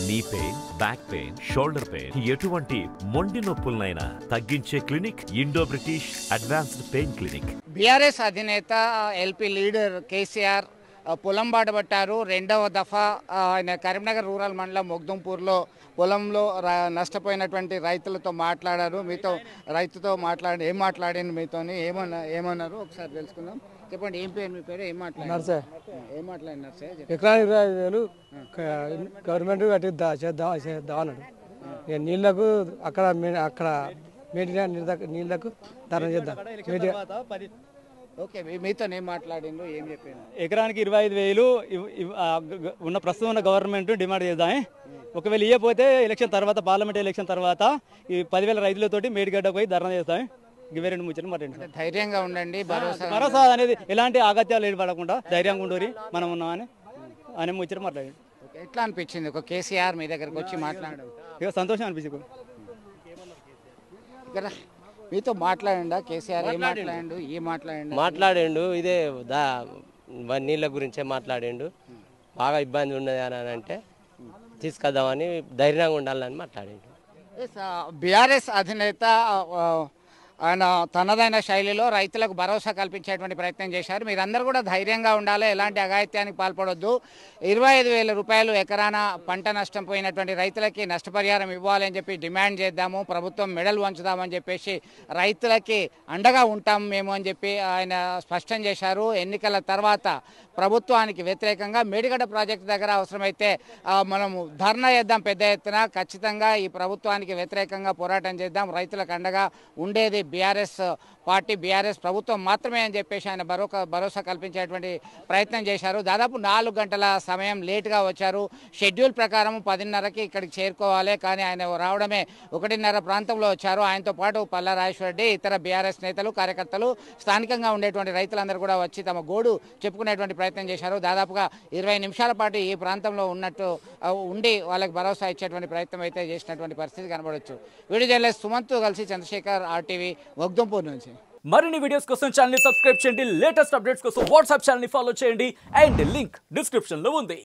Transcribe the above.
నీ pain back pain shoulder pain ఎటువంటి మొండి నొప్పులనైనా తగ్గించే clinic Indo British advanced pain clinic BRS అధినేత ఎల్పీ లీడర్ కేసీఆర్ ఆ, పొలం బాటపట్టారు రెండవ దఫా ఆ, ఆయన కరీంనగర్ రూరల్ మండలం మొగ్దుంపూర్లో పొలంలో ర- నష్టపోయినటువంటి రైతులతో మాట్లాడారు మీతో రైతుతో మాట్లాడి ఏం మాట్లాడింది మీతోని ఏమన్నా ఏమన్నారు ఒకసారి తెలుసుకుందాం చెప్పండి ఏం పేరు మీ పేరు ఏం మాట్లాడారు నర్సే ఏం మాట్లాడినారు సార్ చెప్పండి. ఎకరానికి ఇరవై ఐదు వేలు క- గవర్నమెంట్ కట్టి దా- చేద్దాం చేద్దాం అన్నాడు ఇక నీళ్లకు అక్కడ మే- అక్కడ మేడిన నీళ్లకు ధర చేద్దాం మేడి ఓకే మీ- మీతో ఏం మాట్లాడిండ్రు ఏం చెప్పాను ఎకరానికి ఇరవై ఐదు వేలు ఇవ్- ఇవ్- ఆ గ- గ- ఉన్న ప్రస్తుతం ఉన్న గవర్నమెంట్ డిమాండ్ చేద్దాం ఒకవేళ ఇవ్వకపోతే ఎలక్షన్ తర్వాత పార్లమెంట్ ఎలక్షన్ తర్వాత ఈ పదివేల రైతులతోటి మేడిగడ్డ పోయి ధర్నా చేస్తాం ఇవే రెండు ముచ్చట్లు మాట్లాడి ధైర్యంగా ఉండండి భరోసా భరోసా అనేది ఎలాంటి ఆగత్యాలు ఏర్పడకుండా ధైర్యంగా ఉండూరి మనం ఉన్నామని అనే ముచ్చట మాట్లాడి ఓకే, ఎట్లా అనిపించింది ఒక కేసీఆర్ మీ దగ్గరకు వచ్చి మాట్లాడడం ఇక సంతోషం అనిపించింది ఇక్కడ మీతో మాట్లాడండా కేసీఆర్ ఏం మాట్లాడండు ఏం మాట్లాడండు మాట్లాడిండు ఇదే దా వ- నీళ్ళ గురించే మాట్లాడిండు బాగా ఇబ్బంది ఉన్నది అని అంటే తీసుకొద్దామని ధైర్యంగా ఉండాలని మాట్లాడిండు బీఆర్ఎస్ అధినేత ఆ, ఆయన తనదైన శైలిలో రైతులకు భరోసా కల్పించేటువంటి ప్రయత్నం చేశారు మీరందరూ కూడా ధైర్యంగా ఉండాలి ఎలాంటి అఘాయిత్యానికి పాల్పడొద్దు ఇరవై ఐదు వేల రూపాయలు ఎకరాన పంట నష్టం పోయినటువంటి రైతులకి నష్టపరిహారం ఇవ్వాలని చెప్పి డిమాండ్ చేద్దాము ప్రభుత్వం మెడల్ వంచుదామని చెప్పేసి రైతులకి అండగా ఉంటాం మేము అని చెప్పి ఆయన స్పష్టం చేశారు ఎన్నికల తర్వాత ప్రభుత్వానికి వ్యతిరేకంగా మేడిగడ్డ ప్రాజెక్టు దగ్గర అవసరమైతే ఆ, మనము ధర్నా చేద్దాం పెద్ద ఎత్తున ఖచ్చితంగా ఈ ప్రభుత్వానికి వ్యతిరేకంగా పోరాటం చేద్దాం రైతులకు అండగా ఉండేది బీఆర్ఎస్ పార్టీ బీఆర్ఎస్ ప్రభుత్వం మాత్రమే అని చెప్పేసి ఆయన భరోసా భరోసా కల్పించేటువంటి ప్రయత్నం చేశారు దాదాపు నాలుగు గంటల సమయం లేటుగా వచ్చారు షెడ్యూల్ ప్రకారం పదిన్నరకి ఇక్కడికి చేరుకోవాలి కానీ ఆయన రావడమే ఒకటిన్నర ప్రాంతంలో వచ్చారు ఆయనతో పాటు పల్లా రాజేశ్వర రెడ్డి ఇతర బీఆర్ఎస్ నేతలు కార్యకర్తలు స్థానికంగా ఉండేటువంటి రైతులందరూ కూడా వచ్చి తమ గోడు చెప్పుకునేటువంటి ప్రయత్నం చేశారు దాదాపుగా ఇరవై నిమిషాల పాటు ఈ ప్రాంతంలో ఉన్నట్టు ఆ, ఉండి వాళ్ళకి భరోసా ఇచ్చేటువంటి ప్రయత్నం అయితే చేసినటువంటి పరిస్థితి కనబడవచ్చు వీడియో జర్నలిస్ట్ సుమంత్ కలిసి చంద్రశేఖర్ ఆర్టీవీ వగ్దంపూర్ నుంచి మరిన్ని వీడియోస్ కోసం ఛానల్ సబ్స్క్రైబ్ చేయండి లేటెస్ట్ అప్డేట్స్ కోసం వాట్సాప్ ఛానల్ ఫాలో చేయండి అండ్ లింక్ డిస్క్రిప్షన్ లో ఉంది